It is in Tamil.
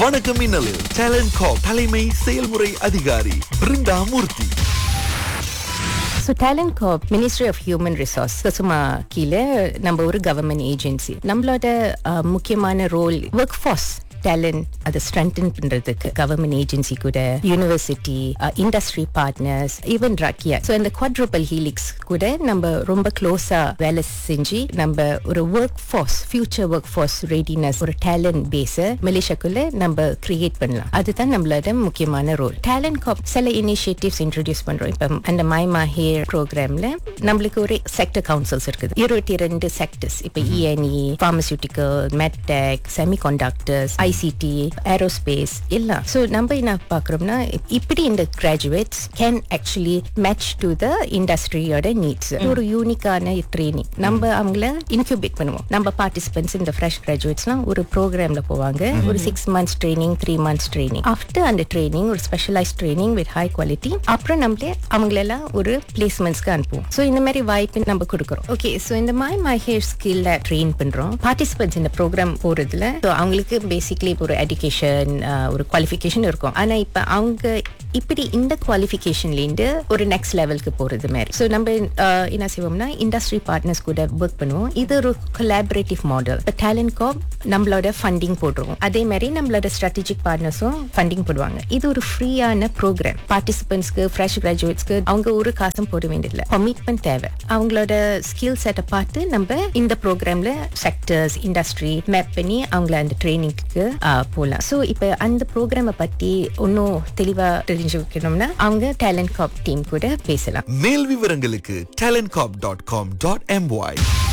வணக்கம் மின்னலில் டேலண்ட் காப் தலைமை செயல்முறை அதிகாரி Brinda Murthy so talent corp ministry of human resource சும்மா கீழே நம்ம ஒரு கவர்மெண்ட் ஏஜென்சி நம்மளோட அஹ், முக்கியமான ரோல் ஒர்க் ஃபோர்ஸ் டேலண்ட் அதை ஸ்ட்ரென்தன் பண்றதுக்கு கவர்மெண்ட் ஏஜென்சி கூட யூனிவர்சிட்டி இண்டஸ்ட்ரி பார்ட்னர்ஸ் ஈவன் ராக்கியா ஸோ இந்த குவாட்ரோபல் ஹீலிக்ஸ் கூட நம்ம ரொம்ப க்ளோஸா வேலை செஞ்சு நம்ம ஒரு work force future work force readiness ஒரு டேலண்ட் பேஸை மலேசியாக்குள்ள நம்ம கிரியேட் பண்ணலாம் அதுதான் நம்மளோட முக்கியமான ரோல் டேலண்ட் காப் சில இனிஷியேட்டிவ்ஸ் இன்ட்ரடியூஸ் பண்றோம் இப்போ அந்த மை ஹேர் ப்ரோக்ராம்ல நம்மளுக்கு ஒரு செக்டர் கவுன்சில்ஸ் இருக்குது இருபத்தி ரெண்டு செக்டர்ஸ் இப்போ E N E pharmaceutical medtech semiconductors ICT aerospace எல்லாம் ஸோ நம்ம என்ன பார்க்குறோம்னா இப்படி இந்த graduates can actually match to the இண்டஸ்ட்ரியோட நீட்ஸ் ஒரு யூனிக்கான ட்ரைனிங் நம்ம அவங்கள இன்க்யூபேட் பண்ணுவோம் நம்ம பார்ட்டிசிபென்ட்ஸ் இந்த ஃப்ரெஷ் கிராஜுவேட்ஸ்லாம் ஒரு ப்ரோக்ராம்ல போவாங்க ஒரு six months training three months training after அந்த ட்ரைனிங் ஒரு specialise training with high quality அப்புறம் நம்மளே அவங்களெல்லாம் ஒரு பிளேஸ்மெண்ட்ஸ்க்கு அனுப்புவோம் ஸோ இந்த மாதிரி வாய்ப்பு நம்ம கொடுக்குறோம் ஓகே ஸோ இந்த மை மை ஹேர் ஸ்கில்ல ட்ரெயின் பண்றோம் பார்ட்டிசிபென்ட்ஸ் இந்த ப்ரோக்ராம் போறதுல so அவங்களுக்கு பேசிக்லி ஒரு எஜுகேஷன் ஒரு குவாலிஃபிகேஷன் இருக்கும் ஆனா இப்ப அவங்க இப்படி இந்த குவாலிஃபிகேஷன்லேருந்து ஒரு நெக்ஸ்ட் லெவலுக்கு போறது மாதிரி ஸோ நம்ம அஹ், என்ன செய்வோம்னா இண்டஸ்ட்ரி பார்ட்னர்ஸ் கூட ஒர்க் பண்ணுவோம் இது ஒரு கொலாபரேட்டிவ் மாடல் இப்போ டேலண்ட் காப் நம்மளோட ஃபண்டிங் போடுறோம் அதே மாதிரி நம்மளோட ஸ்ட்ராட்டஜிக் பார்ட்னர்ஸும் ஃபண்டிங் போடுவாங்க இது ஒரு ஃப்ரீயான ப்ரோக்ராம் பார்ட்டிசிபென்ட்ஸ்க்கு ஃப்ரெஷ் கிராஜுவேட்ஸ்க்கு அவங்க ஒரு காசும் போட வேண்டியதில்லை கமிட்மெண்ட் தேவை அவங்களோட ஸ்கில் செட்டை பார்த்து நம்ம இந்த ப்ரோக்ராம்ல செக்டர்ஸ் இண்டஸ்ட்ரி மேப் பண்ணி அவங்கள அந்த ட்ரைனிங்க்கு போகலாம் ஸோ இப்போ அந்த ப்ரோக்ராமை பற்றி இன்னும் தெளிவாக தெரிஞ்சு வைக்கணும்னா அவங்க டேலண்ட் காப் டீம் கூட பேசலாம் மேல் விவரங்களுக்கு talentcop.com.my